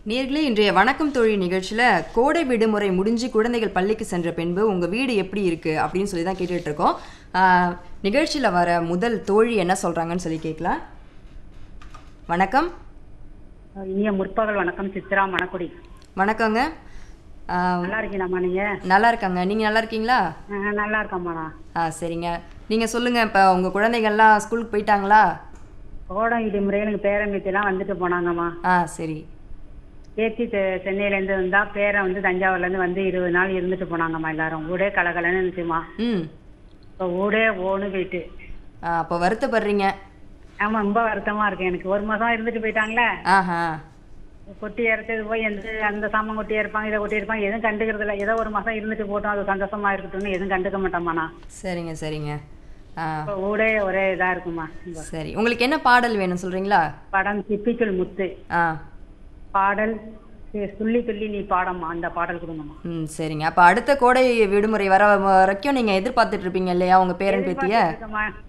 நேர்களே இன்றைய வணக்கம் தோழி நிகழ்ச்சியில் கோடை விடுமுறை முடிஞ்சு குழந்தைகள் பள்ளிக்கு சென்ற பின்பு உங்கள் வீடு எப்படி இருக்குது அப்படின்னு சொல்லி தான் கேட்டுட்டு இருக்கோம் நிகழ்ச்சியில் வர முதல் தோழி என்ன சொல்கிறாங்கன்னு சொல்லி கேட்கலாம் வணக்கம் இனிய முற்பகல் வணக்கம் சித்ரா மணக்குடி வணக்கங்க ஆ, நல்லா இருக்கீங்களாம்மா நீங்க நல்லா இருக்காங்க நீங்கள் நல்லா இருக்கீங்களா ஆ, நல்லா இருக்கம்மா நான் ஆ சரிங்க நீங்கள் சொல்லுங்கள் இப்போ உங்கள் குழந்தைகள்லாம் ஸ்கூலுக்கு போயிட்டாங்களா கோடை விடுமுறையில் எனக்கு பேரன் பேத்தியெல்லாம் வந்துட்டு போனாங்கம்மா ஆ சரி பேத்தி தெ- சென்னையிலேருந்து வந்தா பேரன் வந்து தஞ்சாவூர்லேருந்து வந்து இருபது நாள் இருந்துட்டு போனாங்கம்மா எல்லாரும் ஊடே கலகலன்னு இருந்துச்சுமா ம் இப்போ ஊடே ஓன்னு போயிட்டு ஆ, அப்போ வருத்தப்படுறீங்க ஆமா ரொம்ப வருத்தமா இருக்கு எனக்கு ஒரு மாசம் இருந்துட்டு போயிட்டாங்களே ஆஹா கொட்டி இறச்சது போய் எந்த அந்த சாமான் கொட்டி இருப்பாங்க இதை கொட்டி இருப்பாங்க எதுவும் கண்டுக்கிறது இல்லை ஏதோ ஒரு மாசம் இருந்துட்டு போட்டோம் அது சந்தோஷமா இருக்கட்டும்னு எதுவும் கண்டுக்க மாட்டோம்மா நான் சரிங்க சரிங்க ஆ இப்போ ஊடே ஒரே இதா இருக்குமா இந்த சரி உங்களுக்கு என்ன பாடல் வேணும் சொல்கிறீங்களா படம் சிப்பிக்குள் முத்து ஆ பாடல் சரி, துள்ளி துள்ளி நீ பாடம்மா அந்த பாடல் கொடுங்கம்மா ம் சரிங்க அப்போ அடுத்த கோடை விடுமுறை வர வரைக்கும் நீங்கள் எதிர்பார்த்துட்டு இருப்பீங்க இல்லையா உங்கள் பேரன் பேத்திய இருக்கம்மா